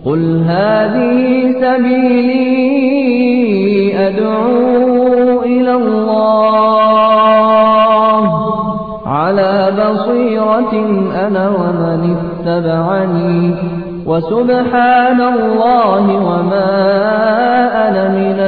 قل هذه سبيلي أدعو إلى الله على بصيرة أنا ومن اتبعني وسبحان الله وما أنا من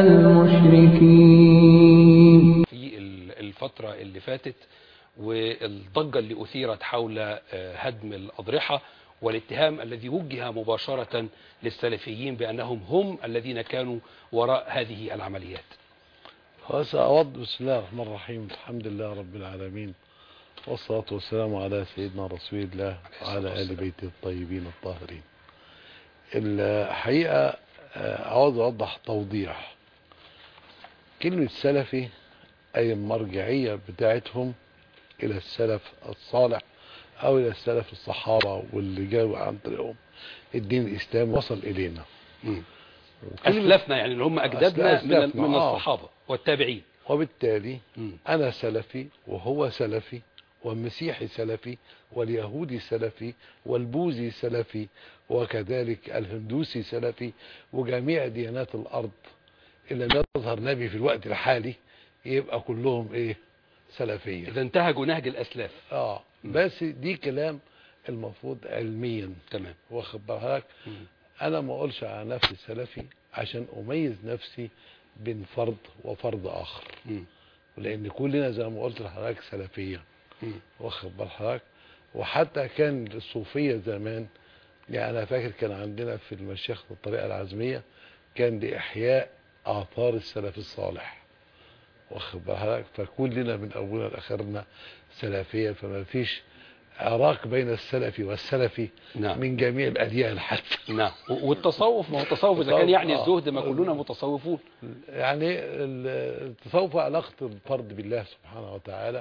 المشركين في الفترة اللي فاتت والضجة اللي أثيرت حول هدم الأضرحة والاتهام الذي وجه مباشرة للسلفيين بأنهم هم الذين كانوا وراء هذه العمليات وسأود بسم الله الرحمن الرحيم الحمد لله رب العالمين والصلاة والسلام على سيدنا رسول الله وعلى آل بيته الطيبين الطاهرين الحقيقة عاوز أوضح توضيح كلمة سلفي أي المرجعية بتاعتهم إلى السلف الصالح أو إلى السلف الصحابة واللي جاوا عن طريقهم الدين الإسلامي وصل إلينا أسلفنا يعني اللي هم أجدادنا أسلفنا من, من آه. الصحابة والتابعين وبالتالي مم. أنا سلفي وهو سلفي والمسيحي سلفي واليهودي سلفي والبوذي سلفي وكذلك الهندوسي سلفي وجميع ديانات الأرض إن لم يظهر نبي في الوقت الحالي يبقى كلهم إيه سلفية إذا انتهجوا نهج الأسلاف آه بس دي كلام المفروض علميا تمام واخد بالك مم. انا ما اقولش على نفسي سلفي عشان اميز نفسي بين فرد وفرد اخر مم. لان كلنا زي ما قلت لحضرتك سلفيه مم. واخد بال حضرتك وحتى كان الصوفيه زمان يعني انا فاكر كان عندنا في المشيخة الطريقه العزميه كان لاحياء اثار السلف الصالح واخد بال حضرتك فكلنا من اولنا لاخرنا سلفيه فما فيش عراق بين السلفي والسلفي نعم من جميع الاديان حتى نعم و- والتصوف ما هو التصوف إذا كان يعني آه. الزهد ما كلنا متصوفون يعني ال- التصوف علاقة الفرد بالله سبحانه وتعالى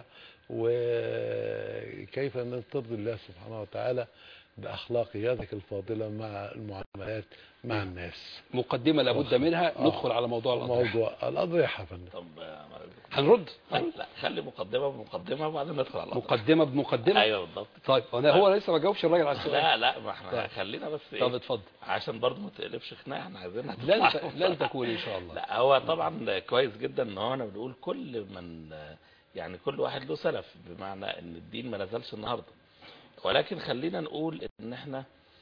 وكيف أن ترضي الله سبحانه وتعالى بأخلاقياتك الفاضلة مع المعاملات مع الناس مقدمة لابد منها آه. ندخل على موضوع الأضرحة موضوع الأضرحة فندم طب آه، هنرد لا خلي مقدمه بمقدمه وبعدين ندخل على الأمر. مقدمة بمقدمة ايوه بالضبط طيب أنا هو لسه ما جاوبش الراجل على السؤال لا لا ما احنا طيب. خلينا بس طب ايه اتفضل عشان برضه ما تقلبش خناقه احنا عايزينها لن تطلع. ت- لن تكون إن شاء الله لا هو طبعا كويس جدا ان هو انا بنقول كل من يعني كل واحد له سلف بمعنى ان الدين ما نزلش النهارده ولكن خلينا نقول ان احنا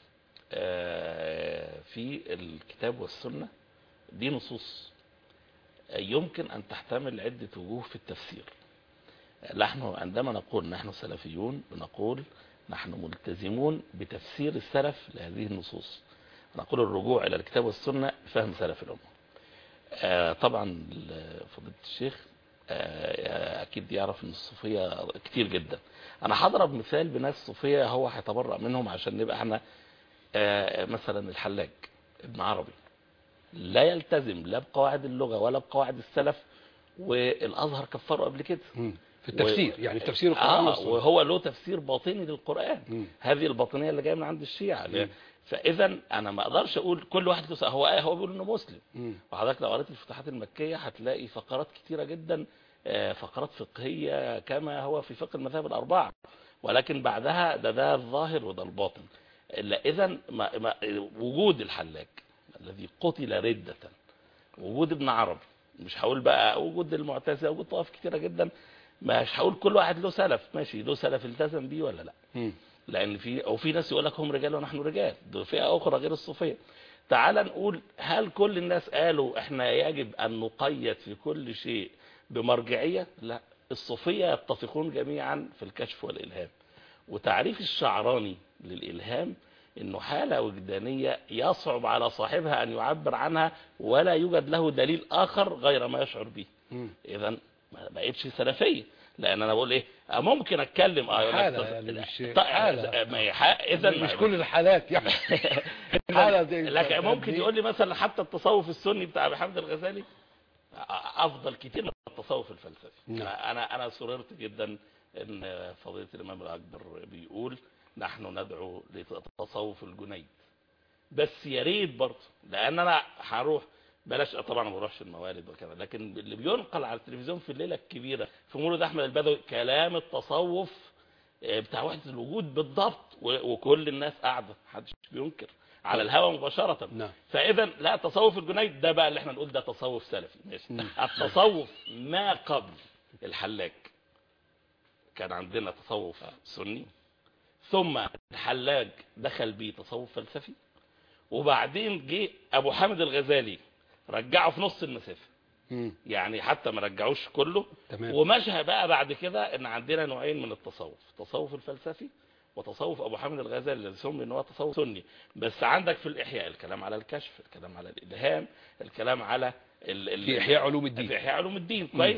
آه، في الكتاب والسنه دي نصوص يمكن ان تحتمل عده وجوه في التفسير نحن عندما نقول نحن سلفيون بنقول نحن ملتزمون بتفسير السلف لهذه النصوص نقول الرجوع الى الكتاب والسنه فهم سلف الامه آه، طبعا ال- فضيله الشيخ آه، اكيد يعرف ان الصوفيه كتير جدا انا هضرب مثال بناس صوفيه هو هيتبرأ منهم عشان نبقى احنا آه، مثلا الحلاج ابن عربي لا يلتزم لا بقواعد اللغه ولا بقواعد السلف والازهر كفره قبل كده مم. في التفسير و- يعني في تفسير القرآن آه والسنة. وهو له تفسير باطني للقرآن مم. هذه الباطنية اللي جاية من عند الشيعة مم. فإذا أنا ما أقدرش أقول كل واحد له هو آه هو بيقول إنه مسلم مم. وحضرتك لو قريت الفتوحات المكية هتلاقي فقرات كتيرة جدا آه، فقرات فقهية كما هو في فقه المذاهب الأربعة ولكن بعدها ده ده الظاهر وده الباطن إلا إذا ما ما وجود الحلاج الذي قتل ردة وجود ابن عربي مش هقول بقى وجود المعتزله وجود طوائف كتيره جدا مش هقول كل واحد له سلف ماشي له سلف التزم بيه ولا لا مم. لان في او في ناس يقول لك هم رجال ونحن رجال ده فئه اخرى غير الصوفيه تعال نقول هل كل الناس قالوا احنا يجب ان نقيد في كل شيء بمرجعيه لا الصوفيه يتفقون جميعا في الكشف والالهام وتعريف الشعراني للالهام انه حاله وجدانيه يصعب على صاحبها ان يعبر عنها ولا يوجد له دليل اخر غير ما يشعر به مم. اذا ما بقتش سلفيه لان انا بقول ايه آه ممكن اتكلم اه يقول لك حالة طب- يعني مش- طيب، حالة. ما هي ح- اذا مش كل الحالات يعني الحالة دي لكن ممكن دي- يقول لي مثلا حتى التصوف السني بتاع ابي حامد الغزالي افضل كتير من التصوف الفلسفي نعم. انا انا سررت جدا ان فضيله الامام الاكبر بيقول نحن ندعو لتصوف الجنيد بس يا ريت برضه لان انا هروح بلاش طبعا ما بروحش الموالد وكذا لكن اللي بينقل على التلفزيون في الليله الكبيره في مولد احمد البدوي كلام التصوف آه، بتاع وحده الوجود بالضبط و- وكل الناس قاعده محدش بينكر على الهوى مباشره نعم فاذا لا تصوف الجنيد ده بقى اللي احنا نقول ده تصوف سلفي ماشي مم. التصوف ما قبل الحلاج كان عندنا تصوف سني ثم الحلاج دخل بيه تصوف فلسفي وبعدين جه ابو حامد الغزالي رجعه في نص المسافه مم. يعني حتى ما رجعوش كله تمام ومشى بقى بعد كده ان عندنا نوعين من التصوف التصوف الفلسفي وتصوف ابو حامد الغزالي اللي سمي ان هو تصوف سني بس عندك في الاحياء الكلام على الكشف الكلام على الالهام الكلام على ال ال في إحياء علوم الدين. في احياء علوم الدين كويس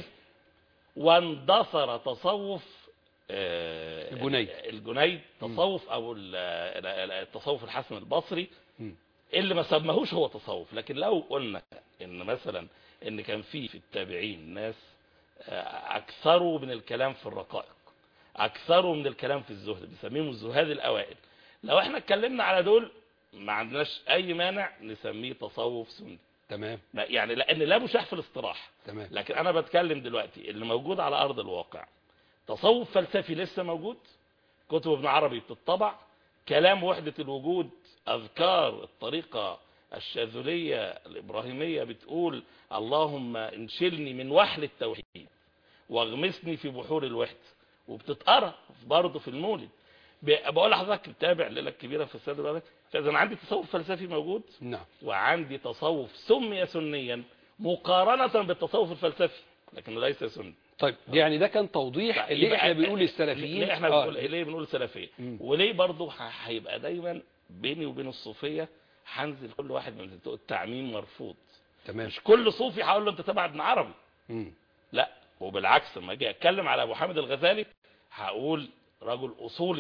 واندثر تصوف آه، الجنيد. الجنيد تصوف او ال- ال- التصوف الحسن البصري مم. اللي ما سماهوش هو تصوف لكن لو قلنا ان مثلا ان كان في في التابعين ناس آه، اكثروا من الكلام في الرقائق اكثروا من الكلام في الزهد بنسميهم الزهاد الاوائل لو احنا اتكلمنا على دول ما عندناش اي مانع نسميه تصوف سني تمام لا- يعني لان لا مشاح في الاصطلاح تمام لكن انا بتكلم دلوقتي اللي موجود على ارض الواقع تصوف فلسفي لسه موجود كتب ابن عربي بتطبع كلام وحدة الوجود اذكار الطريقة الشاذلية الابراهيمية بتقول اللهم انشلني من وحل التوحيد واغمسني في بحور الوحدة وبتتقرا برضه في المولد ب- بقول لحضرتك بتابع الليله الكبيره في السيد البلد فاذا عندي تصوف فلسفي موجود نعم وعندي تصوف سمي سنيا مقارنة بالتصوف الفلسفي لكنه ليس سني طيب يعني ده كان توضيح اللي يبقى- احنا بنقول للسلفيين ليه احنا آه. بنقول ليه بنقول سلفيه مم. وليه برضه ه- هيبقى دايما بيني وبين الصوفيه هنزل كل واحد من التعميم مرفوض تمام مش كل صوفي هقول له انت تبع ابن عربي مم. لا وبالعكس لما اجي اتكلم على ابو حامد الغزالي هقول رجل اصولي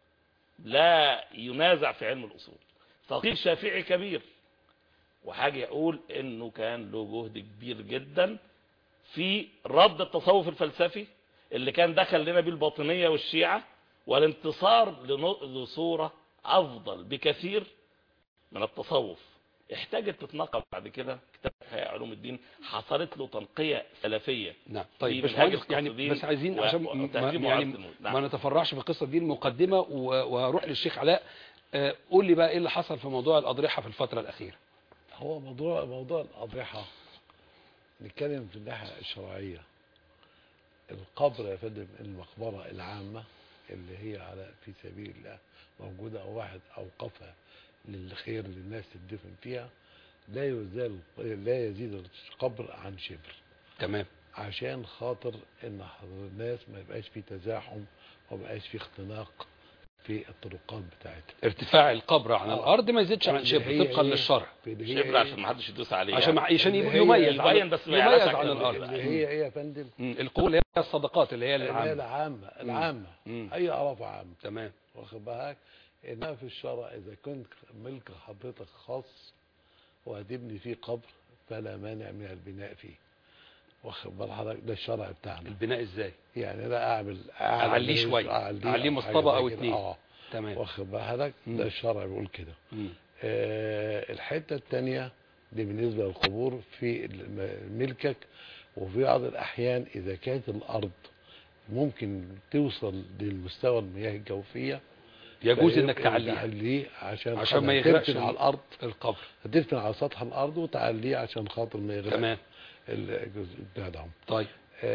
لا ينازع في علم الاصول فقيه شافعي كبير وحاجه اقول انه كان له جهد كبير جدا في رد التصوف الفلسفي اللي كان دخل لنا بيه الباطنيه والشيعه والانتصار لنو- لصوره افضل بكثير من التصوف احتاجت تتنقل بعد كده كتاب احياء علوم الدين حصلت له تنقيه سلفيه نعم في طيب منهاج باشمهندس يعني القصدين بس عايزين و- عشان ما- وتهذيب يعني معارض الموت. نعم. ما نتفرعش في القصه دي المقدمه و- وهروح للشيخ علاء آه، قول لي بقى ايه اللي حصل في موضوع الاضرحه في الفتره الاخيره هو موضوع موضوع الأضرحة نتكلم في الناحية الشرعية القبر يا فندم المقبرة العامة اللي هي على في سبيل الله موجودة أو واحد أوقفها للخير للناس تدفن فيها لا يزال لا يزيد القبر عن شبر تمام عشان خاطر ان حضر الناس ما يبقاش في تزاحم وما يبقاش في اختناق في الطرقات بتاعتها ارتفاع القبر عن آه. الارض ما يزيدش عن اللي شبر هي طبقا إيه؟ للشرع في اللي هي شبر إيه؟ عشان ما حدش يدوس عليه عشان يعني. مع- عشان اللي يبقى هي يميز عن يبين بس ما يميز يعرفش عن عن الارض اللي هي ايه يا فندم مم. القبور اللي هي الصدقات اللي هي اللي هي العامه العامة العامة مم. اي عرفة عامة تمام واخد بالك انما في الشرع اذا كنت ملك حضرتك خاص وهتبني فيه قبر فلا مانع من البناء فيه واخد بال حضرتك ده الشرع بتاعنا البناء ازاي يعني انا اعمل أعليه أعمل- شوية. أعليه أعليه أو مصطبة حاجة أو زي كده. اتنين. اه تمام واخد بال حضرتك مم. ده الشرع بيقول كده مم. آه الحته الثانيه دي بالنسبه للقبور في الم- ملكك وفي بعض الاحيان اذا كانت الارض ممكن توصل للمستوى المياه الجوفيه يجوز فإيه؟ انك تعليها تعليه عشان عشان ما خاطر يغرقش تدفن على الارض القبر هتدفن على سطح الارض وتعليه عشان خاطر ما يغرقش تمام الجزء بتاعهم طيب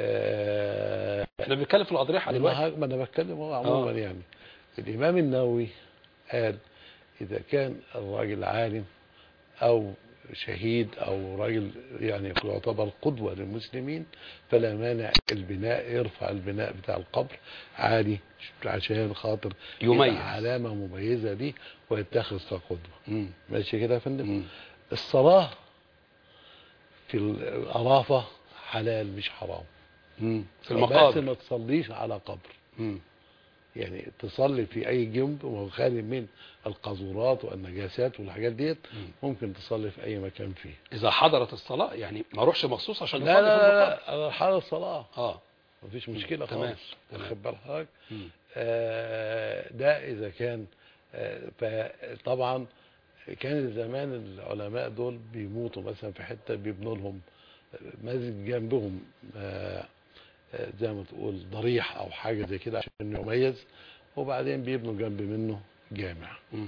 آه احنا بنتكلم في الاضرحه دلوقتي ما ما انا بتكلم هو عموما آه. يعني الامام النووي قال اذا كان الراجل عالم او شهيد او راجل يعني يعتبر قدوه للمسلمين فلا مانع البناء يرفع البناء بتاع القبر عالي عشان خاطر يميز. يبقى علامه مميزه ليه ويتخذ كقدوه مم. ماشي كده يا فندم مم. الصلاه في القرافه حلال مش حرام مم. في بس المقابر ما تصليش على قبر مم. يعني تصلي في اي جنب وهو خالي من القاذورات والنجاسات والحاجات ديت مم. ممكن تصلي في اي مكان فيه اذا حضرت الصلاه يعني ما اروحش مخصوص عشان لا اصلي لا في لا, المقابر لا انا حال الصلاه اه مفيش مشكله تمام، خالص تمام. واخد بال حضرتك مم. آه، ده اذا كان آه، فطبعا كان زمان العلماء دول بيموتوا مثلا في حته بيبنوا لهم مسجد جنبهم آه، آه، زي ما تقول ضريح او حاجه زي كده عشان يميز وبعدين بيبنوا جنب منه جامع مم.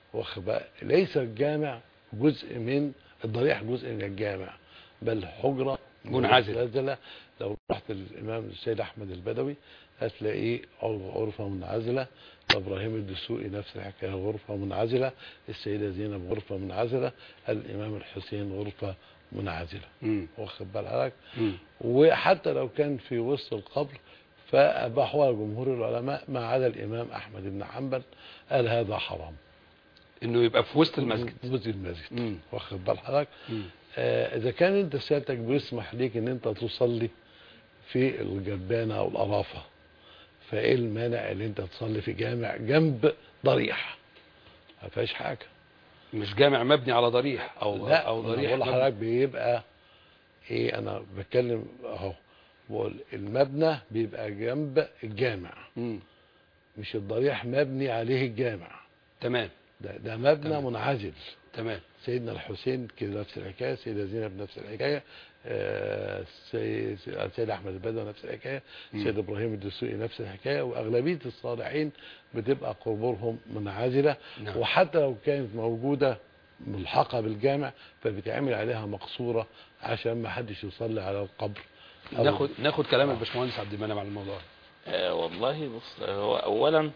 واخد بالك؟ ليس الجامع جزء من الضريح جزء من الجامع بل حجره منعزلة. منعزله لو رحت للامام السيد احمد البدوي هتلاقيه غرفه منعزله ابراهيم الدسوقي نفس الحكايه غرفه منعزله السيده زينب غرفه منعزله الامام الحسين غرفه منعزله مم. واخد بال حضرتك مم. وحتى لو كان في وسط القبر فأباحها جمهور العلماء ما عدا الإمام أحمد بن حنبل قال هذا حرام انه يبقى في وسط المسجد في وسط المسجد مم. واخد بال حضرتك مم. آه إذا كان أنت سيادتك بيسمح ليك إن أنت تصلي في الجبانة أو القرافة فإيه المانع إن أنت تصلي في جامع جنب ضريح ما فيهاش حاجة مش جامع مبني على ضريح او لا او أنا ضريح بقول مبني. لحضرتك بيبقى ايه انا بتكلم اهو بقول المبنى بيبقى جنب الجامع مم. مش الضريح مبني عليه الجامع تمام ده ده مبنى تمام. منعزل تمام سيدنا الحسين كده نفس الحكايه سيدة زينب نفس الحكايه آه، سي- سي- سيد احمد البدوي نفس الحكايه مم. سيد ابراهيم الدسوقي نفس الحكايه واغلبيه الصالحين بتبقى قبورهم منعزله نعم. وحتى لو كانت موجوده ملحقه بالجامع فبتعمل عليها مقصوره عشان ما حدش يصلي على القبر أو- ناخد ناخد كلام الباشمهندس عبد المنعم على الموضوع آه والله بص هو اولا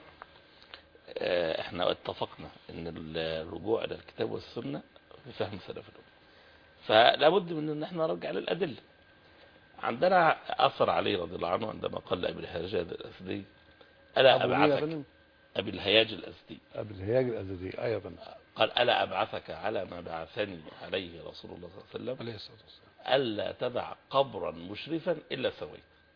آه احنا اتفقنا ان الرجوع الى الكتاب والسنه في فهم سلف الامه فلا بد من ان احنا نرجع للادله عندنا اثر علي رضي الله عنه عندما قال لابي الهياج الاسدي الا أبو مين يا ابعثك فندم؟ ابي الهياج الاسدي ابو الهياج الازدي ايوه يا فندم قال الا ابعثك على ما بعثني عليه رسول الله صلى الله عليه وسلم عليه الصلاه والسلام ألا تدع قبرا مشرفا إلا سويت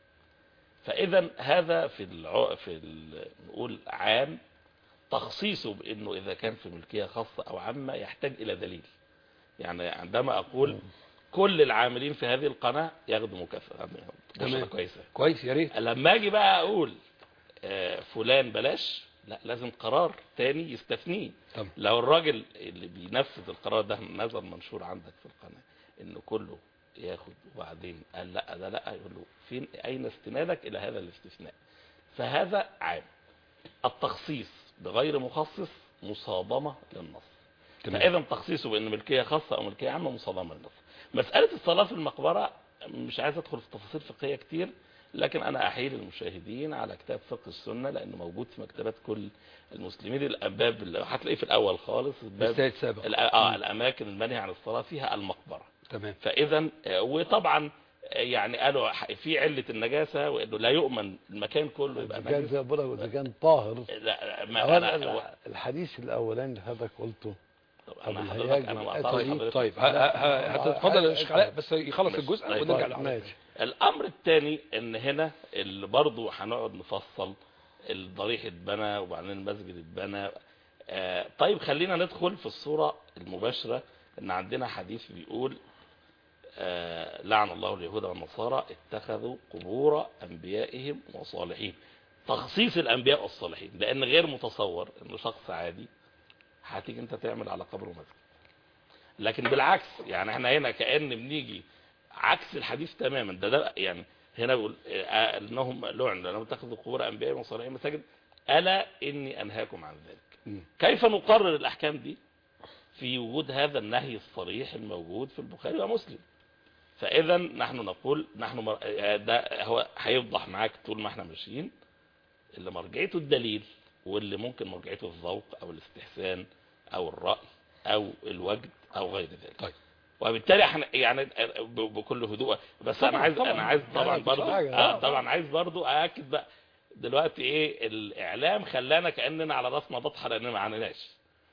فإذا هذا في الع... في ال... نقول عام تخصيصه بأنه إذا كان في ملكية خاصة أو عامة يحتاج إلى دليل يعني عندما أقول كل العاملين في هذه القناة ياخدوا مكافأة تمام. بشرة كويسة كويس يا ريت لما أجي بقى أقول آه، فلان بلاش لا لازم قرار تاني يستثنيه طب لو الراجل اللي بينفذ القرار ده نزل منشور عندك في القناة انه كله ياخد وبعدين قال لا ده لا يقول له فين اين استنادك الى هذا الاستثناء فهذا عام التخصيص بغير مخصص مصادمة للنص تمام. فاذا تخصيصه بان ملكية خاصة او ملكية عامة مصادمة للنص مسألة الصلاة في المقبرة مش عايز ادخل في تفاصيل فقهية كتير لكن انا احيل المشاهدين على كتاب فقه السنة لانه موجود في مكتبات كل المسلمين الاباب اللي هتلاقيه في الاول خالص باب السيد سابق الأ- اه الاماكن المنهي عن الصلاة فيها المقبرة تمام فاذا آه، وطبعا آه، يعني قالوا ح- في علة النجاسة وانه لا يؤمن المكان كله يبقى اذا كان نجس زي ما بقول لك اذا كان طاهر لا لا، ما أولا انا هو- الحديث الاولاني اللي حضرتك قلته طب أبو انا الهياج حضرتك انا الأسدي. معترض طيب حضرتك طيب ه- ه- ه- هتتفضل يا شيخ علاء بس يخلص ماشي. الجزء طيب. ونرجع طيب، لحضرتك ماشي الامر الثاني ان هنا اللي برضه هنقعد نفصل الضريح اتبنى وبعدين المسجد اتبنى آه طيب خلينا ندخل في الصورة المباشرة ان عندنا حديث بيقول آه لعن الله اليهود والنصارى اتخذوا قبور انبيائهم وصالحين تخصيص الانبياء والصالحين لان غير متصور ان شخص عادي هتيجي انت تعمل على قبره مسجد لكن بالعكس يعني احنا هنا كأن بنيجي عكس الحديث تماما ده ده يعني هنا بيقول آه، انهم لعن لانهم اتخذوا قبور انبيائهم وصالحين مساجد الا اني انهاكم عن ذلك مم. كيف نقرر الاحكام دي في وجود هذا النهي الصريح الموجود في البخاري ومسلم فاذا نحن نقول نحن مر... آه، ده هو هيفضح معاك طول ما احنا ماشيين اللي مرجعيته الدليل واللي ممكن مرجعيته الذوق او الاستحسان او الراي او الوجد او غير ذلك طيب. وبالتالي احنا يعني ب- بكل هدوء بس طبعاً، انا عايز طبعاً. انا عايز لا، طبعا مفيش برضو حاجة. اه طبعا عايز برضو ااكد بقى دلوقتي ايه الاعلام خلانا كاننا على راسنا بطحه لان ما عنيناش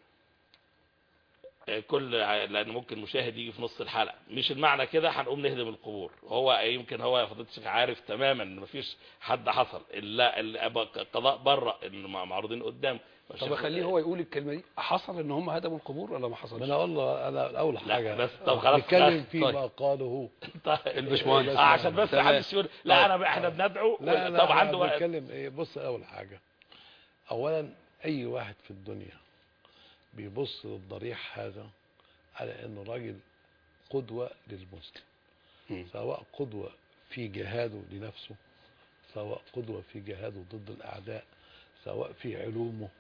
آه، كل ع- لان ممكن مشاهد يجي في نص الحلقه مش المعنى كده هنقوم نهدم القبور هو يمكن هو يا فضيله الشيخ عارف تماما ان مفيش حد حصل الا القضاء بره ان معروضين قدام طب اخليه هو يقول الكلمه دي حصل ان هم هدموا القبور ولا ما حصلش ما انا اقول له انا اول لا، حاجه بس طب خلاص، نتكلم خلاص. فيما قاله الباشمهندس. آه عشان بس تمام. محدش يقول لا انا احنا بندعو لا لا طب أنا عنده وقت. بتكلم ايه بص اول حاجه اولا اي واحد في الدنيا بيبص للضريح هذا على انه راجل قدوه للمسلم مم. سواء قدوه في جهاده لنفسه سواء قدوه في جهاده ضد الاعداء سواء في علومه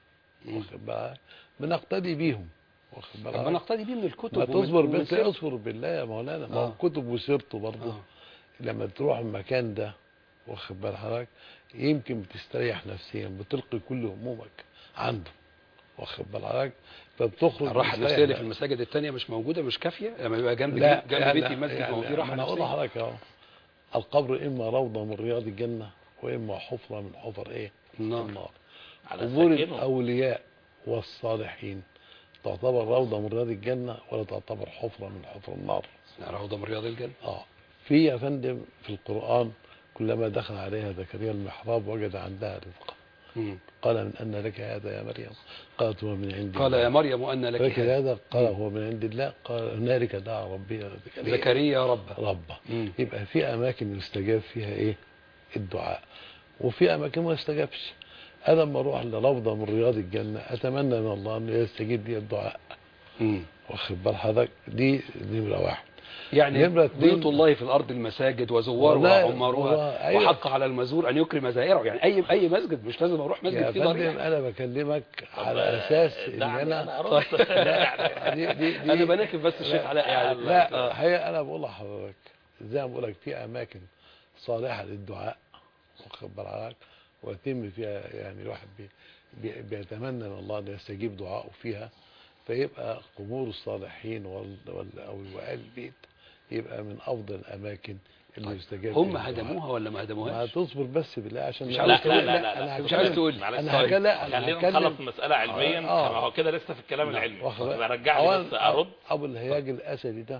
مم. واخد بالك بنقتدي بيهم واخد طب ما بالك نقتدي بيه من الكتب ما ومن- تصبر ومن بس سيرته. اصبر بالله يا مولانا ما آه. هو كتب وسيرته برضه آه. لما تروح المكان ده واخد بال حضرتك يمكن بتستريح نفسيا بتلقي كل همومك عنده واخد بال حضرتك فبتخرج الراحه مستريح النفسيه اللي في نفسياً. المساجد الثانيه مش موجوده مش كافيه لما يبقى جنب لا جنب يعني بيتي مسجد ما هو في راحه انا اقول نفسيه لحضرتك اهو القبر اما روضه من رياض الجنه واما حفره من حفر ايه؟ النار النار على قبور ساكنه الاولياء والصالحين تعتبر روضه من رياض الجنه ولا تعتبر حفره من حفر النار روضه من رياض الجنه اه في يا فندم في القران كلما دخل عليها زكريا المحراب وجد عندها رزقا مم. قال من ان لك هذا يا مريم قالت هو من عند قال الله يا مريم ان لك لك هذا هذا قال هو من عند الله قال هنالك دعا ربي زكريا زكريا ربه ربه مم. يبقى في اماكن يستجاب فيها ايه الدعاء وفي اماكن ما يستجابش انا لما اروح لروضه من رياض الجنه اتمنى من الله انه يستجيب لي الدعاء مم. واخد بال حضرتك دي نمره واحد يعني نمرة اتنين- بيوت الله في الارض المساجد وزوارها والله- وعمارها والله أيوة. وحق على المزور ان يكرم زائره يعني اي اي مسجد مش لازم اروح مسجد يا فيه فندم ضريح انا بكلمك طب، على آه، اساس ان دعني انا انا ارد يعني دي دي دي انا بناكب بس الشيخ لا، علاء يعني لا آه. الحقيقه انا بقول لحضرتك زي ما بقول لك في اماكن صالحه للدعاء واخد بال حضرتك ويتم فيها يعني الواحد بي بي بيتمنى من الله ان يستجيب دعائه فيها فيبقى قبور الصالحين وال وال او وآل البيت يبقى من افضل الاماكن اللي طيب. يستجاب هم فيها الدعاء. هدموها ولا ما ما هدموهاش تصبر بس بالله عشان مش لا عاوز لا تقول- لا لا أنا لا مش عاوز هتكلم- تقول لي. معلش أنا ثواني. هتكلم- أنا خلينا هتكلم- نخلص المسألة علميا آه. ما هو كده لسه في الكلام نعم. العلمي واخد بالك؟ برجع لي أولاً بس ارد ابو الهياج الاسدي ده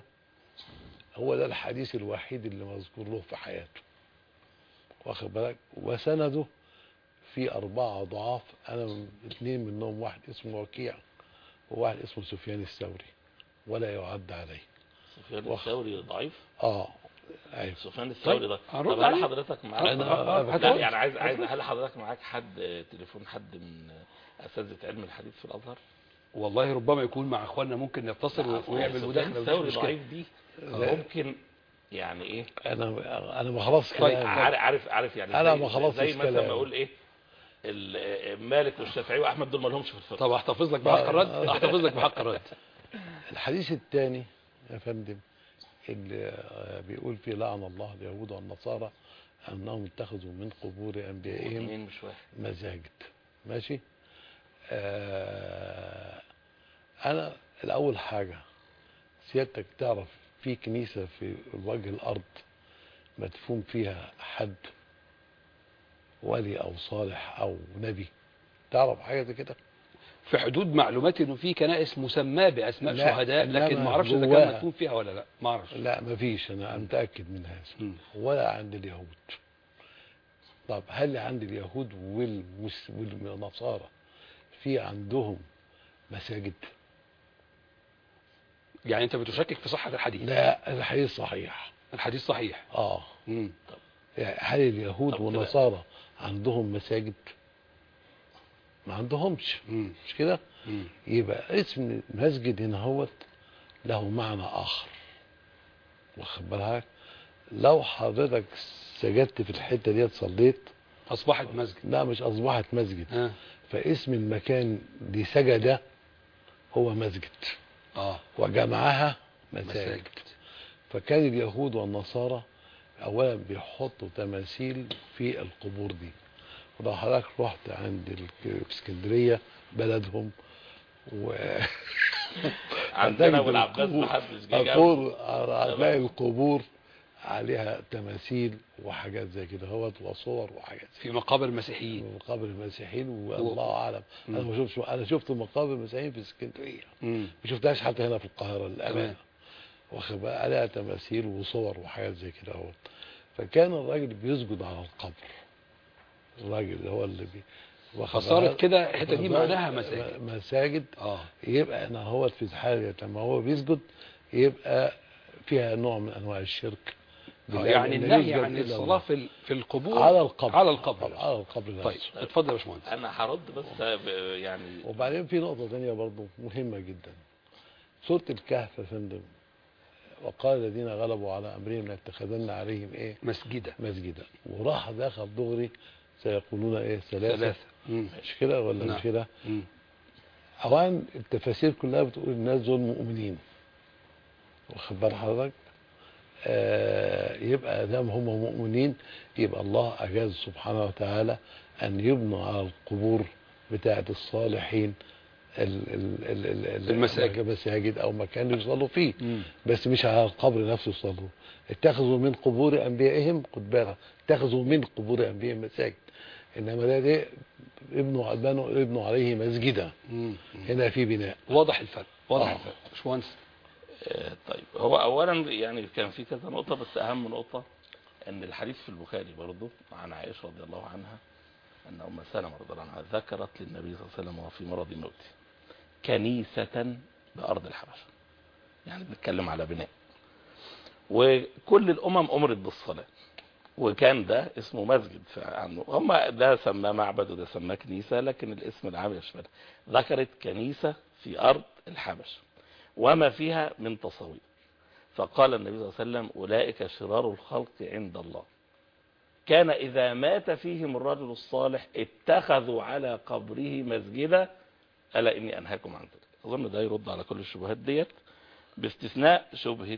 هو ده الحديث الوحيد اللي مذكور له في حياته واخد بالك وسنده في أربعة ضعاف أنا من- اثنين منهم واحد اسمه وكيع وواحد اسمه سفيان الثوري ولا يعد عليه سفيان واخد. الثوري ضعيف اه ايوه سفيان الثوري طيب، ده هنرد طب هل عليه. حضرتك معاك أنا- آه، لا هترد. يعني عايز عايز هترد. هل حضرتك معاك حد آه، تليفون حد من آه، اساتذه علم الحديث في الازهر والله ربما يكون مع اخواننا ممكن يتصل لا، ويعمل سفيان مداخله مفيش الثوري مشكله ضعيف دي لا. ممكن يعني ايه انا انا ما خلاص طيب، كلامي عارف عارف عارف يعني أنا زي- ما خلصتش زي مثلا كلامي. ما اقول ايه ال- آه، مالك والشافعي واحمد دول ما لهمش في الفقه طب احتفظ لك بحق الرد احتفظ لك بحق الرد الحديث الثاني يا فندم اللي آه، بيقول فيه لعن الله اليهود والنصارى انهم اتخذوا من قبور انبيائهم اثنين مش واحد مساجد ماشي آه انا الاول حاجه سيادتك تعرف في كنيسه في وجه الارض مدفون فيها حد ولي او صالح او نبي تعرف حاجه زي كده في حدود معلوماتي انه في كنائس مسماه باسماء لا، شهداء لكن إنما ما اعرفش اذا كان جواها. مدفون فيها ولا لا ما اعرفش لا مفيش انا متاكد من هذا مم. ولا عند اليهود طب هل عند اليهود والمس... والنصارى في عندهم مساجد يعني انت بتشكك في صحه الحديث لا الحديث صحيح الحديث صحيح اه مم. يعني هل اليهود طب كده. والنصارى عندهم مساجد ما عندهمش مم. مش كده مم. يبقى اسم المسجد هنا هوت له معنى اخر واخد بالك لو حضرتك سجدت في الحته ديت صليت اصبحت مسجد لا مش اصبحت مسجد ها فاسم المكان دي سجد هو مسجد اه وجمعها مساجد, مساجد فكان اليهود والنصارى اولا بيحطوا تماثيل في القبور دي ولو حضرتك رحت عند ال- في اسكندريه بلدهم و عندنا ابو هتجد العباس القبور- محدش جه جنبه. القبور هتلاقي القبور عليها تماثيل وحاجات زي كده هوت وصور وحاجات زي في مقابر المسيحيين من مقابر المسيحيين والله اعلم انا مم. ما شفتش انا شفت مقابر المسيحيين في اسكندريه مم. ما شفتهاش حتى هنا في القاهره تمام. للامانه واخد بالك؟ عليها تماثيل وصور وحاجات زي كده اهو فكان الراجل بيسجد على القبر الراجل هو اللي بي واخد فصارت بالك؟ كده الحته دي فصارت معناها مساجد مساجد اه يبقى انا هو في الحاله لما هو بيسجد يبقى فيها نوع من انواع الشرك آه، بالله يعني إن النهي يسجد عن إلا الصلاه الله. في ال- في القبور على القبر على القبر على القبر طيب نفسه. اتفضل يا باشمهندس انا هرد بس ب- يعني وبعدين في نقطة تانية برضو مهمة جدا سورة الكهف يا فندم وقال الذين غلبوا على أمرهم لاتخذن عليهم إيه مسجدا مسجدا وراح داخل دغري سيقولون إيه ثلاثة ثلاثه مم. مش كده ولا نعم. مش كده مم. اولا التفاسير كلها بتقول الناس دول مؤمنين واخد بال حضرتك آه يبقى دام هم مؤمنين يبقى الله اجاز سبحانه وتعالى ان يبنوا على القبور بتاعه الصالحين ال- ال- ال- ال- ال- المساجد. المساجد او مكان يصلوا فيه بس مش على القبر نفسه يصلوا اتخذوا من قبور انبيائهم خد بالك اتخذوا من قبور انبيائهم مساجد انما ده ده ابنوا بنوا ابنوا عليه مسجدا مم. هنا في بناء واضح الفرق واضح آه. الفرق باشمهندس آه، طيب هو اولا يعني كان في كذا نقطه بس اهم نقطه ان الحديث في البخاري برضه عن عائشه رضي الله عنها ان ام سلمه رضي الله عنها ذكرت للنبي صلى الله عليه وسلم وهو في مرض موته كنيسه بارض الحبشه يعني بنتكلم على بناء وكل الامم امرت بالصلاه وكان ده اسمه مسجد عنه هم ده سماه معبد وده سماه كنيسه لكن الاسم العام يشمل ذكرت كنيسه في ارض الحبشه وما فيها من تصوير فقال النبي صلى الله عليه وسلم أولئك شرار الخلق عند الله كان إذا مات فيهم الرجل الصالح اتخذوا على قبره مسجدا ألا إني أنهاكم عن ذلك أظن ده يرد على كل الشبهات ديت باستثناء شبهة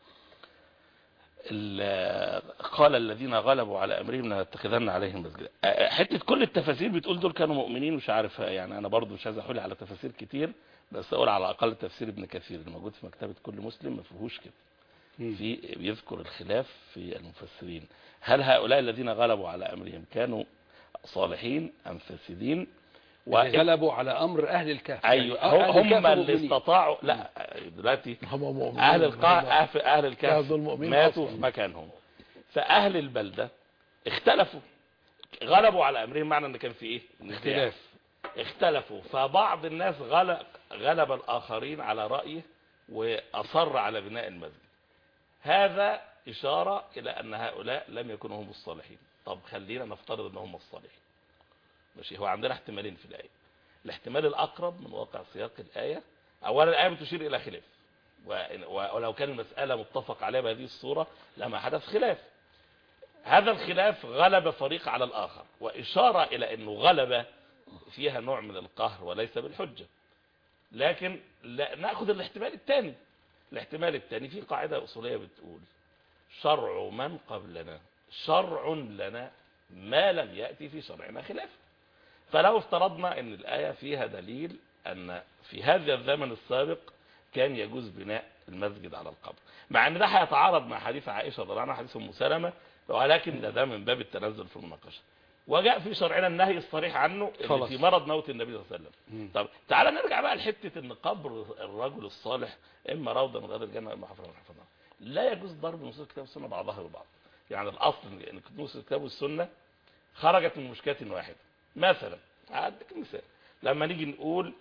ال- قال الذين غلبوا على امرهم لنتخذن عليهم مسجدا أ- حته كل التفاسير بتقول دول كانوا مؤمنين مش عارف يعني انا برضو مش عايز احول على تفاسير كتير بس اقول على الاقل تفسير ابن كثير اللي موجود في مكتبه كل مسلم ما فيهوش كده مم. في بيذكر الخلاف في المفسرين هل هؤلاء الذين غلبوا على امرهم كانوا صالحين ام فاسدين اللي غلبوا على امر اهل الكهف ايوه يعني أهل هم الكهف اللي مؤمنين. استطاعوا لا دلوقتي هم مؤمنين اهل القاع هم- اهل أهل الكهف دول مؤمنين ماتوا أصلاً. في مكانهم فاهل البلده اختلفوا غلبوا على امرهم معنى ان كان في ايه نزاع. اختلاف اختلفوا فبعض الناس غلب, غلب الاخرين على رايه واصر على بناء المسجد هذا اشاره الى ان هؤلاء لم يكونوا هم الصالحين طب خلينا نفترض ان هم الصالحين ماشي هو عندنا احتمالين في الايه الاحتمال الاقرب من واقع سياق الايه اولا الايه بتشير الى خلاف وإن- ولو كان المساله متفق عليها بهذه الصوره لما حدث خلاف هذا الخلاف غلب فريق على الاخر واشاره الى انه غلب فيها نوع من القهر وليس بالحجه لكن لا ناخذ الاحتمال الثاني الاحتمال الثاني في قاعده اصوليه بتقول شرع من قبلنا شرع لنا ما لم ياتي في شرعنا خلاف فلو افترضنا ان الايه فيها دليل ان في هذا الزمن السابق كان يجوز بناء المسجد على القبر مع ان ده هيتعارض مع حديث عائشه رضي الله عنها حديث ام سلمه ولكن ده ده من باب التنزل في المناقشه وجاء في شرعنا النهي الصريح عنه اللي خلاص. في مرض موت النبي صلى الله عليه وسلم مم. طب تعالى نرجع بقى لحته ان قبر الرجل الصالح اما روضه من رياض الجنه اما حفره من حفر النار لا يجوز ضرب نصوص الكتاب والسنه بعضها ببعض يعني الاصل ان نصوص الكتاب والسنه خرجت من مشكله واحده مثلا هديك مثال لما نيجي نقول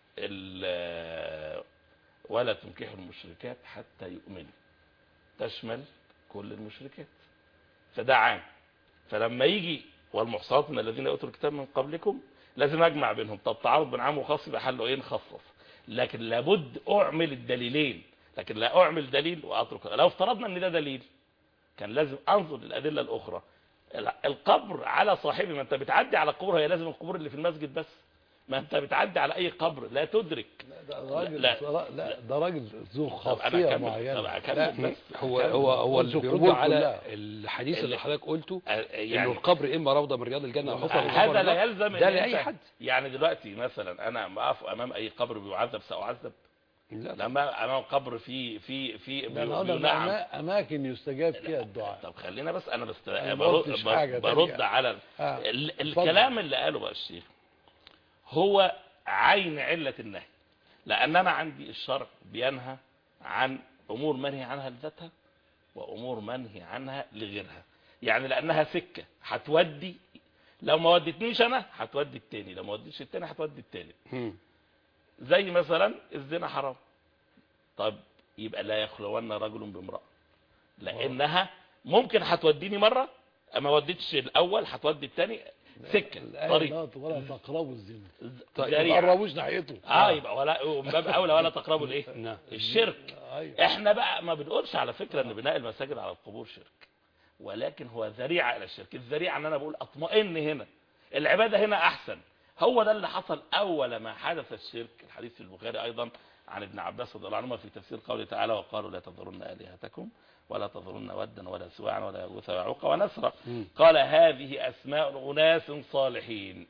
ال- ولا تنكحوا المشركات حتى يؤمنوا تشمل كل المشركات فده عام فلما يجي والمحصنات من الذين اوتوا الكتاب من قبلكم لازم اجمع بينهم طب تعارض بين عام وخاص يبقى حله ايه نخصص لكن لابد اعمل الدليلين لكن لا اعمل دليل واترك لو افترضنا ان ده دليل كان لازم انظر للادله الاخرى القبر على صاحبه ما انت بتعدي على القبور هي لازم القبور اللي في المسجد بس ما انت بتعدي على اي قبر لا تدرك ده راجل لا. لا, لا ده راجل ذو طب انا خاصيه اكمل طب معينه اكمل لا، بس هو أكمل. هو هو اللي قلت بيرد القبور على كلها. الحديث اللي اللي- حضرتك قلته آه، انه يعني القبر اما روضه من رياض الجنه او حفره من حفر هذا لا النار. يلزم ده إن لاي أنت- حد يعني دلوقتي مثلا انا لما اقف امام اي قبر بيعذب ساعذب لا لما امام قبر في في في ده أنا قلنا بينعم أما- اماكن يستجاب فيها الدعاء طب خلينا بس انا بس أنا ما برد, قلتش بر- حاجة برد تانية. على آه. ال- اتفضل. الكلام اللي قاله بقى الشيخ هو عين علة النهي لان انا عندي الشرع بينهى عن امور منهي عنها لذاتها وامور منهي عنها لغيرها يعني لانها سكة هتودي لو ما ودتنيش انا هتودي التاني لو ما وديتش التاني هتودي التالت مم. زي مثلا الزنا حرام طب يبقى لا يخلون رجل بامرأة لانها ممكن هتوديني مرة ما وديتش الاول هتودي الثاني سكة الآية طريق لا ولا تقربوا الزنا طيب، ما ذريعة. تقربوش ناحيته اه يبقى ولا ومن باب اولى ولا تقربوا الايه نعم. الشرك ايوه احنا بقى ما بنقولش على فكرة ان بناء المساجد على القبور شرك ولكن هو ذريعة الى الشرك الذريعة ان انا بقول اطمئن هنا العبادة هنا احسن هو ده اللي حصل اول ما حدث الشرك الحديث في البخاري ايضا عن ابن عباس رضي الله عنهما في تفسير قوله تعالى وقالوا لا تذرن الهتكم ولا تذرن ودا ولا سواعا ولا يغوث ويعوق ونسرا مم. قال هذه اسماء اناس صالحين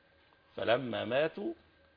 فلما ماتوا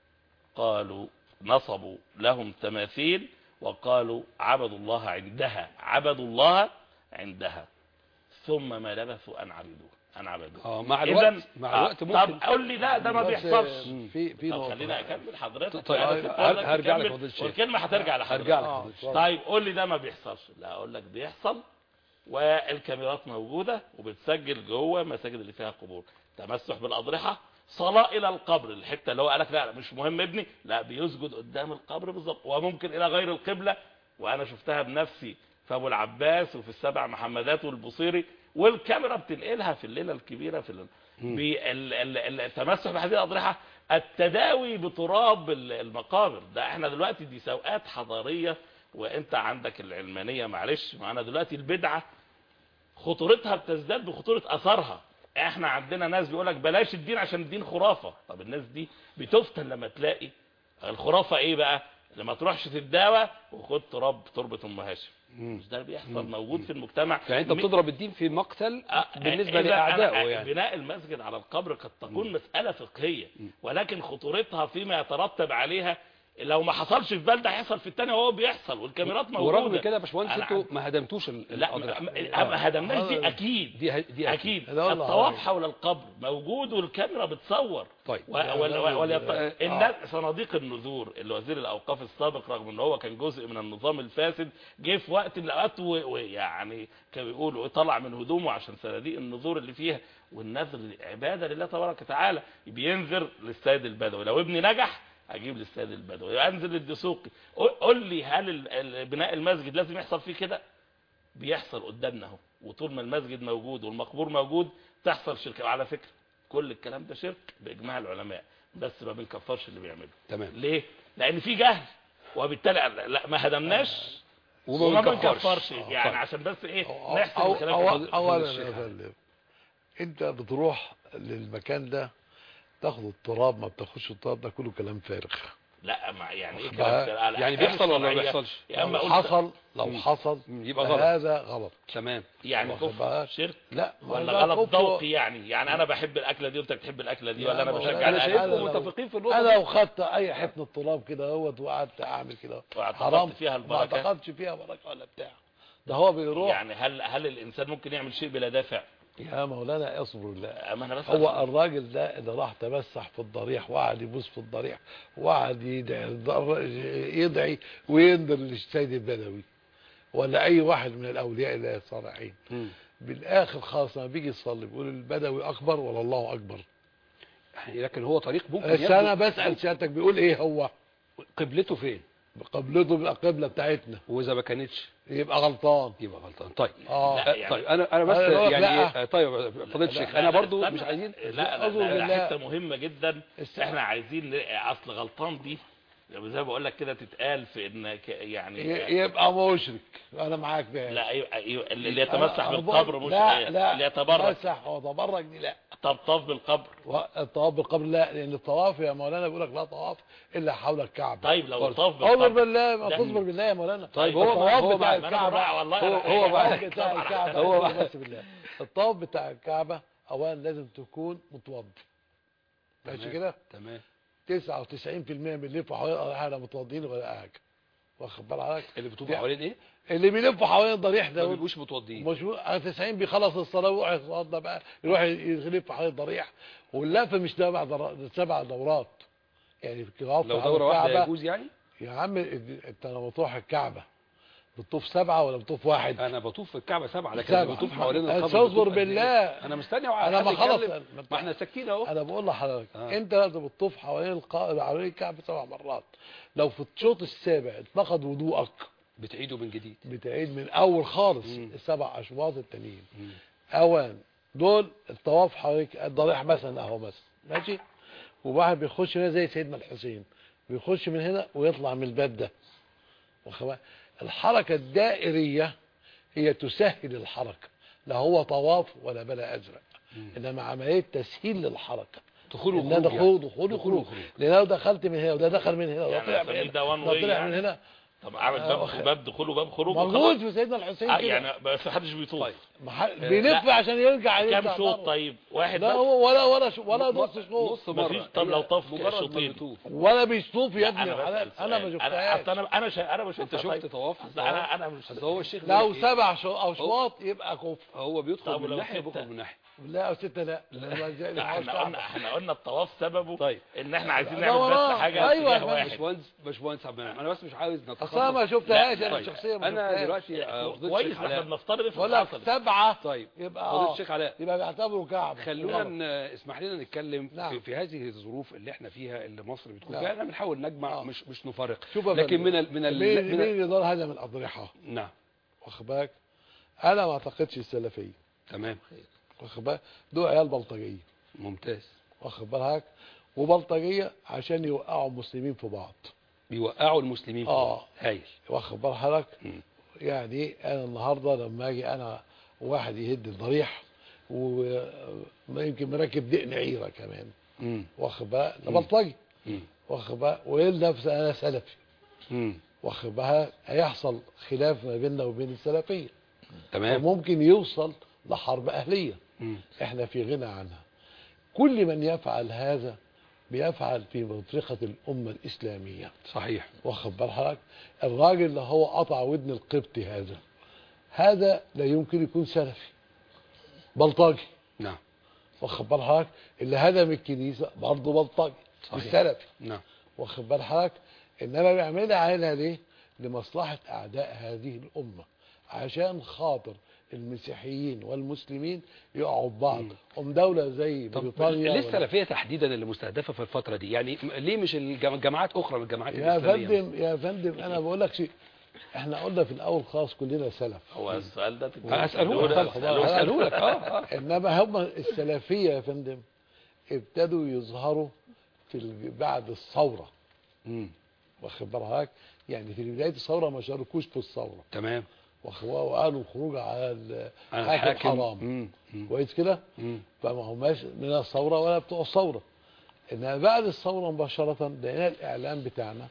قالوا نصبوا لهم تماثيل وقالوا عبدوا الله عندها عبدوا الله عندها ثم ما لبثوا ان عبدوه ان عبدوه اه مع إذن- الوقت مع آه، الوقت ممكن طب قول لي لا ده ما بس بيحصلش في في طب نقطة خلينا اكمل حضرتك طيب، أنا هر- كنت هر- أقول لك هرجع لك تكمل، فضيلة الشيخ. والكلمه هترجع لحضرتك هرجع لك آه، فضيلة الشيخ. اتفضل. طيب قول لي ده ما بيحصلش لا اقول لك بيحصل والكاميرات موجوده وبتسجل جوه مساجد اللي فيها قبور تمسح بالاضرحه صلاه الى القبر الحته اللي هو قالك لا لا مش مهم ابني لا بيسجد قدام القبر بالظبط وممكن الى غير القبله وانا شفتها بنفسي في ابو العباس وفي السبع محمدات والبصيري والكاميرا بتنقلها في الليله الكبيره في ال- بال- ال- ال- التمسح بهذه الاضرحه التداوي بتراب ال- المقابر ده احنا دلوقتي دي سوقات حضاريه وانت عندك العلمانيه معلش معانا دلوقتي البدعه خطورتها بتزداد بخطوره اثرها احنا عندنا ناس بيقولك بلاش الدين عشان الدين خرافه طب الناس دي بتفتن لما تلاقي الخرافه ايه بقى لما تروحش تتداوى وخد تراب تربه ام هاشم مم. مش ده بيحصل موجود في المجتمع يعني انت م- بتضرب الدين في مقتل آه، بالنسبة إذا لأعدائه أنا- يعني بناء المسجد على القبر قد تكون مسألة فقهية ولكن خطورتها فيما يترتب عليها لو ما حصلش في بلده هيحصل في الثانيه وهو بيحصل والكاميرات موجوده ورغم كده يا باشمهندس أنا انتوا عن- ما هدمتوش ال- لا الأضرحة. ما- ما ما هدمناش دي هذا- اكيد دي ه- دي اكيد أنا أقول الطواف لحضرتك. حول القبر موجود والكاميرا بتصور طيب و- وال- وال- واليط- آه. الناس صناديق النذور اللي وزير الاوقاف السابق رغم ان هو كان جزء من النظام الفاسد جه في وقت من الاوقات و- ويعني كان بيقولوا طلع من هدومه عشان صناديق النذور اللي فيها والنذر عباده لله تبارك وتعالى بينذر للسيد البدوي لو ابني نجح اجيب للسيد البدوي انزل للدسوقي قول- قول لي هل ال- ال- بناء المسجد لازم يحصل فيه كده بيحصل قدامنا اهو وطول ما المسجد موجود والمقبور موجود تحصل شرك وعلى فكره كل الكلام ده شرك باجماع العلماء بس ما بنكفرش اللي بيعمله تمام ليه لان في جهل وبالتالي لا ما هدمناش وما وما بنكفرش. بنكفرش آه، يعني طيب. عشان بس ايه أو نحسب أو الكلام أو في- اولا الشيخ يا يعني. فندم انت بتروح للمكان ده تاخد التراب ما بتاخدش التراب ده كله كلام فارغ لا ما يعني ايه واخد كلام بالك؟ ده؟ على يعني أحكام بيحصل ولا ما الشرعية. بيحصلش يا اما لو قلت حصل لو مم. حصل مم، يبقى غلط هذا غلط تمام يعني واخد كفر بالك؟ شرك لا ما ولا ده غلط كفر. ذوقي يعني يعني انا بحب الاكله دي وانت بتحب الاكله دي لا، ولا انا ما هو بشجع أنا انا الأكلة شايفكم شايفكم دي؟ لو- متفقين في النقطة انا دي. لو خدت اي حفنه تراب كده اهوت وقعدت اعمل كده واعتقدت حرام فيها ما البركه اعتقدش فيها بركه ولا بتاع ده هو بيروح يعني هل هل الانسان ممكن يعمل شيء بلا دافع يا مولانا اصبر الله اما انا بس هو الراجل ده اللي راح تمسح في الضريح وقعد يبوس في الضريح وقعد يدعي يدعي وينذر للسيد البدوي ولا اي واحد من الاولياء الله الصالحين مم. بالاخر خالص لما بيجي يصلي بيقول البدوي اكبر ولا الله اكبر يعني لكن هو طريق ممكن بس يبدو- انا بسال سيادتك بيقول ايه هو قبلته فين قبلته بالقبله بتاعتنا واذا ما كانتش يبقى غلطان يبقى غلطان طيب اه لا، آه، يعني- طيب انا انا بس أنا بقولك يعني لا. إيه، طيب فضيله الشيخ انا برضو مش عايزين لا لا, أعوذ لا, لا بالله. حته مهمه جدا است- احنا عايزين ن- اصل غلطان دي زي ما بقول لك كده تتقال في ان ك- يعني ي- يبقى مشرك انا معاك فيها لا أيوة أيوة اللي يتمسح أنا- أنا بالقبر بقول- مش لا لا اللي يتبرك مسح وتبرك دي لا طبطب بالقبر الطواف بالقبر لا لان الطواف يا مولانا بيقول لك لا طواف الا حول الكعبه طيب لو برضه. طاف اصبر بالقبر بالله ما ده- تصبر بالله يا مولانا طيب هو- الطواف هو بتاع بعد- ما انا براعي الكعبه والله هو- أنا- هو أنا- بعد- الطواف بتاع طبعاً. الكعبه هو- هو بس بالله الطواف بتاع الكعبه اولا لازم تكون متوضي ماشي تمام. كده تمام 99% من اللي يلفوا حوالين الضريح لا متوضين ولا حاجه واخد بال حضرتك اللي بتطوف حوالين ايه اللي بيلفوا حوالين الضريح ما ده بيبقوش متوضيين مش 90 بيخلص الصلاه ويروح يتوضى بقى يروح يلف حوالين الضريح واللف مش سبع در- سبع دورات يعني في الطواف لو حول دوره واحده الكعبة، يجوز يعني يا عم انت لما تروح الكعبه بتطوف سبعه ولا بتطوف واحد؟ انا بطوف في الكعبه سبعه لكن سبعة. اللي بطوف حوالين أنا القبر اصبر بطوف قد إيه؟ بالله انا مستني انا ما خلص ما احنا ساكتين اهو انا بقول لحضرتك آه. انت لازم بتطوف حوالين الق... حوالين الكعبه سبع مرات لو في الشوط السابع اتنقض وضوءك بتعيدوا من جديد بتعيد من اول خالص مم. السبع اشواط التانيين مم. اوان دول الطواف حوالين الضريح مثلا اهو مثلا ماشي وواحد بيخش هنا زي سيدنا الحسين بيخش من هنا ويطلع من الباب ده واخد بالك؟ الحركه الدائريه هي تسهل الحركه لا هو طواف ولا بلا ازرق مم. انما عمليه تسهيل للحركه دخول ان انا وخروج دخول يعني. دخول دخول وخروج وخروج. لان لو دخلت من هنا وده دخل من هنا وده يعني طلع من أسميه هنا ده one وده way طلع يعني؟ من هنا طب اعمل آه، باب باب دخول وباب خروج موجود وخلاص. في سيدنا الحسين آه كده يعني بس محدش بيطوف طيب مح- بيلف عشان يرجع كام يرجع شوط بره. طيب واحد لا بس هو ولا ولا شو ولا نص شوط نص مفيش- مرة طب لو هي طاف مجرد ما شوطين. بيطوف. ولا بيشطوف يا لا، ابني انا حلال. بسأل انا ما سؤال. انا شفتهاش أصل انا انا شا... انا ما انت شفتها شفت طيب. طواف أصل انا انا مش اصل هو الشيخ لو بيقول لك إيه؟ سبع شو اشواط يبقى كفر هو بيدخل طب من ولو ناحيه ستة؟ وبيخرج من ناحيه لا يا ستة لا لا لا، احنا قلنا احنا قلنا الطواف سببه طيب. ان احنا عايزين ده نعمل وراه. بس حاجه أيوة، اتجاه ما واحد باشمهندس باشمهندس عبد المنعم انا بس مش عاوز نتخطى اصل انا ما شفتهاش لا، انا طيب. شخصيا ما انا شفتهاش. دلوقتي آه، فضيلة كويس الشيخ احنا علاء بنفترض في بقول لك الحصل سبعة طيب يبقى فضيلة اه الشيخ علاء يبقى بيعتبروا كعبة خلونا نعم. ن- اسمح لنا نتكلم نعم. في, في هذه الظروف اللي احنا فيها اللي مصر بتكون نعم. فيها احنا بنحاول نجمع آه. مش مش نفرق شوف يا لكن فندم. من ال من ال مين من مين ال اللي دار هذا من الاضرحة نعم واخد بالك انا ما اعتقدش السلفية تمام واخد بالك دول عيال بلطجية ممتاز واخد بالك وبلطجية عشان يوقعوا المسلمين في بعض بيوقعوا المسلمين في آه. بعض. هايل واخد بال حضرتك مم. يعني انا النهارده لما اجي انا واحد يهد الضريح وما يمكن مركب دقن عيره كمان مم. واخد بالك ده مم. بلطجي مم. واخد بالك ويقول نفسه انا سلفي مم. واخد بالك هيحصل خلاف ما بيننا وبين السلفيه تمام وممكن يوصل لحرب اهليه مم. احنا في غنى عنها كل من يفعل هذا بيفعل في مطرقه الامه الاسلاميه صحيح واخد بال حضرتك الراجل اللي هو قطع ودن القبطي هذا هذا لا يمكن يكون سلفي بلطجي نعم واخد بال حضرتك اللي هدم الكنيسه برضه بلطجي مش صحيح. سلفي نعم واخد بال حضرتك انما بيعملها عينها ليه؟ لمصلحه اعداء هذه الامه عشان خاطر المسيحيين والمسلمين يقعوا في بعض مم. ام دوله زي طب بريطانيا ليه ولا- السلفيه تحديدا اللي مستهدفه في الفتره دي يعني م- ليه مش الجم- جماعات اخرى من الجماعات يا الاسلاميه فندم يا فندم انا بقول لك شيء احنا قلنا في الاول خالص كلنا سلف هو السؤال ده هسألوه لك هسألوه. هسألوه لك اه اه انما هم السلفيه يا فندم ابتدوا يظهروا في ال- بعد الثوره مم. واخد بالك يعني في بدايه الثوره ما شاركوش في الثوره تمام واخد- وقالوا خروج على ال- أنا حاكم الحاكم حرام مم. مم. كويس كده مم. فما هماش من الثوره ولا بتوع الثوره انما بعد الثوره مباشره لقينا الاعلام بتاعنا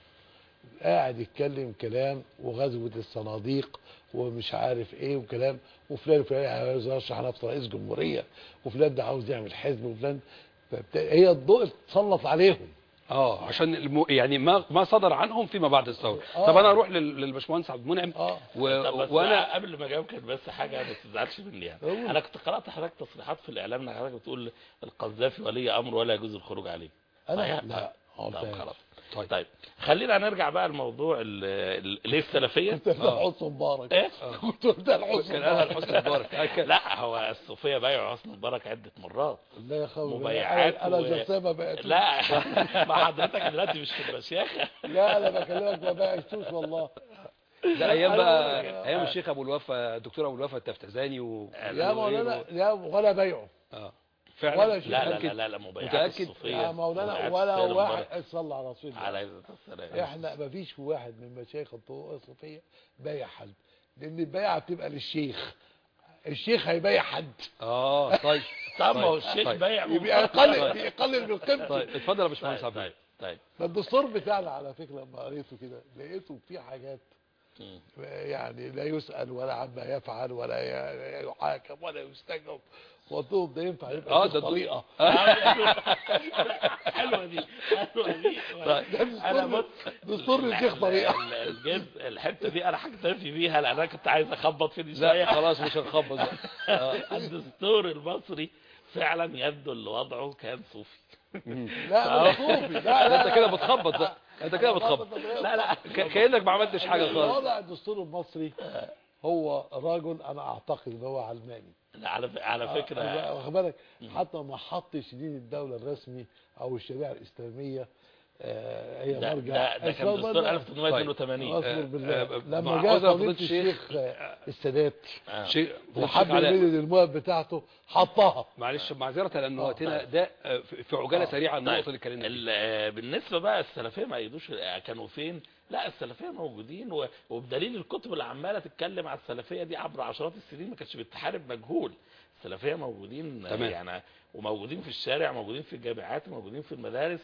قاعد يتكلم كلام وغزوه الصناديق ومش عارف ايه وكلام وفلان فلان عاوز يرشح نفسه رئيس جمهوريه وفلان ده عاوز يعمل حزب وفلان فبت- هي الضوء اتسلط عليهم اه عشان الم... يعني ما ما صدر عنهم فيما بعد الثوره آه. طب انا اروح لل... للباشمهندس عبد المنعم اه و... طب بس وانا قبل ما اجاوب كان بس حاجه ما تزعلش مني يعني قول. انا كنت قرات حضرتك تصريحات في الاعلام ان حضرتك بتقول القذافي ولي امر ولا يجوز الخروج عليه انا صحيح؟ لا طب قلتهاش. خلاص طيب طيب خلينا نرجع بقى لموضوع ال- ال- ليه السلفيه كنت قلت آه. حسن مبارك ايه كنت قلت حسن كان انا مبارك حسني مبارك آه، كان- لا هو الصوفيه بايعوا حسني مبارك عده مرات لا يا خوي مبايعات انا و- انا شخصيا ما بقيتوش لا ما حضرتك دلوقتي مش في المشيخه لا انا بكلمك ما بقيتوش والله ده ايام أنا بقى بقول لك- ايام الشيخ ابو الوفا الدكتور ابو الوفا التفتزاني و... يا مولانا لا ولا بيعه اه فعلا ولا شيء. لا لا متأكد؟ لا لا, لا مبايعات متأكد؟ الصوفيه يا مولانا مبايعات ولا السيد واحد مبارك صلى على رسول الله عليه الصلاه والسلام احنا ما فيش واحد من مشايخ الطرق الصوفيه بايع حد لان البيعه بتبقى للشيخ الشيخ هيبيع حد اه طيب طب ما هو طيب، الشيخ طيب. بايع يبقى يقلل يقلل من قيمته طيب اتفضل يا باشمهندس طيب عبد طيب طيب فالدستور بتاعنا على فكره لما قريته كده لقيته فيه حاجات مم. يعني لا يسأل ولا عما يفعل ولا ي- يحاكم ولا يستجوب قلت لهم ده ينفع يبقى اه فيه ده طريقه حلوه دي حلوه دي طيب. انا بص دستور للشيخ طريقه ال- الجزء الحته دي انا هكتفي بيها لان انا كنت عايز اخبط فيه لا شويه خلاص مش هنخبط بقى آه. الدستور المصري فعلا يبدو اللي وضعه كان صوفي لا مش صوفي لا ده لا انت كده بتخبط بقى انت كده بتخبط لا لا ك- كانك ما عملتش حاجه اللي خالص وضع الدستور المصري هو رجل انا اعتقد ان هو علماني لا، على ف- على آه، فكره واخد بالك حتى ما حطش دين الدوله الرسمي او الشريعه الاسلاميه آه، هي ده, مرجع ده, ده كان إسلام دستور بدأ. 1882 اصبر آه، بالله آه، لما مع جاء عذر قضيه فضيلة الشيخ. الشيخ آه، السادات آه. شيء وحب الشيخ علاء. يمد المواد بتاعته حطها معلش معذره لان آه. وقتنا ده آه، في في عجاله آه. سريعه النقطه طيب. اللي اتكلمنا فيها ال- آه، بالنسبه بقى السلفيه ما يدوش آه، كانوا فين لا السلفيه موجودين و- وبدليل الكتب اللي عماله تتكلم على السلفيه دي عبر عشرات السنين ما كانتش بتحارب مجهول السلفيه موجودين تمام. يعني وموجودين في الشارع موجودين في الجامعات موجودين في المدارس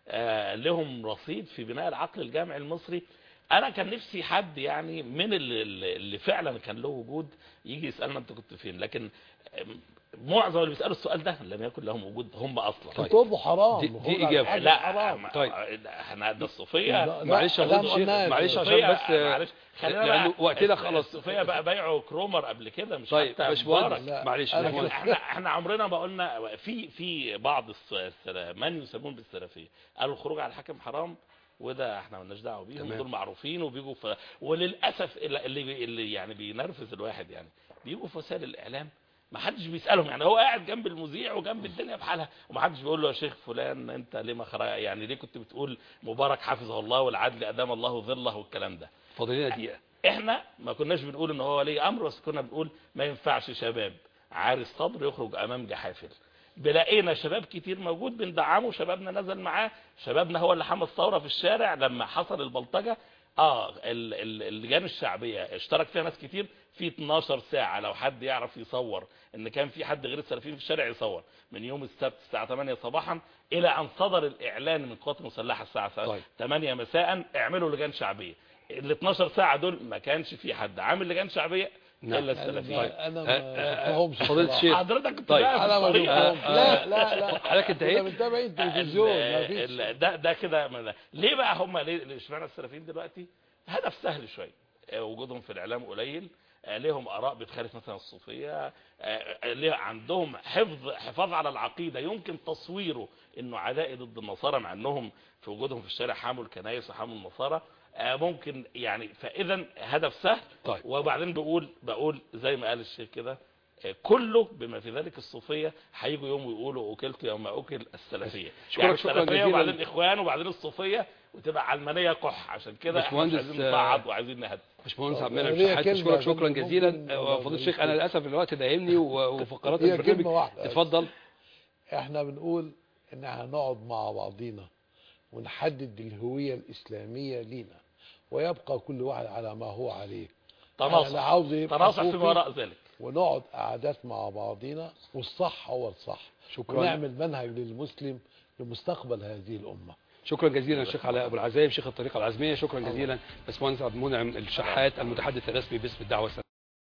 آه لهم رصيد في بناء العقل الجامعي المصري انا كان نفسي حد يعني من اللي, اللي فعلا كان له وجود يجي يسالنا انت كنت فين لكن آم، معظم اللي بيسالوا السؤال ده لم يكن لهم وجود هم اصلا طيب. كتبه حرام دي- دي الخروج على إجابة. الحاج لا حرام طيب. طيب احنا ده الصوفيه لا، معلش يا لا، فضل ما الشيخ قلناش. معلش عشان الصوفية- بس آه، معلش خلينا لأنه بقى وقتنا خلاص. الصوفيه بقى بايعوا كرومر قبل كده مش طيب حتى باشمهندس مبارك لا، معلش أنا باشمهندس. كده- احنا احنا عمرنا ما قلنا في في بعض الس- السلا- من يسمون بالسلفيه قالوا الخروج على الحاكم حرام وده احنا مالناش دعوه بيهم تمام. دول معروفين وبيجوا في وللاسف اللي اللي بي- اللي يعني بينرفز الواحد يعني بيجوا في وسائل الاعلام ما حدش بيسالهم يعني هو قاعد جنب المذيع وجنب الدنيا بحالها وما حدش بيقول له يا شيخ فلان انت ليه ما خرج يعني ليه كنت بتقول مبارك حفظه الله والعدل ادام الله ظله والكلام ده فاضل لنا دقيقه احنا ما كناش بنقول ان هو ولي امر بس كنا بنقول ما ينفعش شباب عاري صدر يخرج امام جحافل بلاقينا شباب كتير موجود بندعمه شبابنا نزل معاه شبابنا هو اللي حمى الثوره في الشارع لما حصل البلطجه اه ال- ال- اللجان الشعبيه اشترك فيها ناس كتير في 12 ساعه لو حد يعرف يصور ان كان في حد غير السلفيين في الشارع يصور من يوم السبت الساعه 8 صباحا الى ان صدر الاعلان من القوات المسلحه الساعه طيب. 8 مساء اعملوا لجان شعبيه ال 12 ساعه دول ما كانش في حد عامل لجان شعبيه نعم. الا انا السلفيين ما انا آه، ما آه، شفتهمش فضيلة بصراحة. الشيخ. حضرتك كنت طيب. بقى في انا ما الطريق. شفتهمش لا لا لا حضرتك انتهيت؟ كنا بنتابع التلفزيون ما ال- فيش ال- ده ده كده من- ليه بقى هم ليه ليه اشمعنى السلفيين دلوقتي هدف سهل شويه آه، وجودهم في الاعلام قليل آه، ليهم اراء بتخالف مثلا الصوفيه آه، آه، ليه عندهم حفظ حفاظ على العقيده يمكن تصويره انه عدائي ضد النصارى مع انهم في وجودهم في الشارع حاموا الكنائس وحاموا النصارى آه، ممكن يعني فاذا هدف سهل طيب. وبعدين بقول بقول زي ما قال الشيخ كده آه، كله بما في ذلك الصوفيه هيجوا يوم ويقولوا اكلت يوم اكل السلفيه شكرا- يعني شكرا السلفيه جزيلا. وبعدين الاخوان وبعدين الصوفيه وتبقى علمانيه قح عشان كده احنا مش باشمهندس، عايزين آه، نصعد وعايزين نهدي باشمهندس طب عبد المنعم ليا شحات كلمة اشكرك شكرا ممكن- جزيلا ممكن- آه، فضيله الشيخ انا للاسف الوقت دايمني و- وفقرات هي البرنامج كلمة واحدة. اتفضل احنا بنقول ان احنا هنقعد مع بعضينا ونحدد الهوية الإسلامية لينا ويبقى كل واحد على ما هو عليه انا تناصح عاوز يبقى تناصح فيما صوفي وراء ذلك ونقعد قعدات مع بعضينا والصح هو الصح شكرا ونعمل منهج للمسلم لمستقبل هذه الأمة شكرا جزيلا الشيخ علاء ابو العزايم شيخ الطريقه العزميه شكرا جزيلا باشمهندس عبد المنعم الشحات المتحدث الرسمي باسم الدعوه السلفيه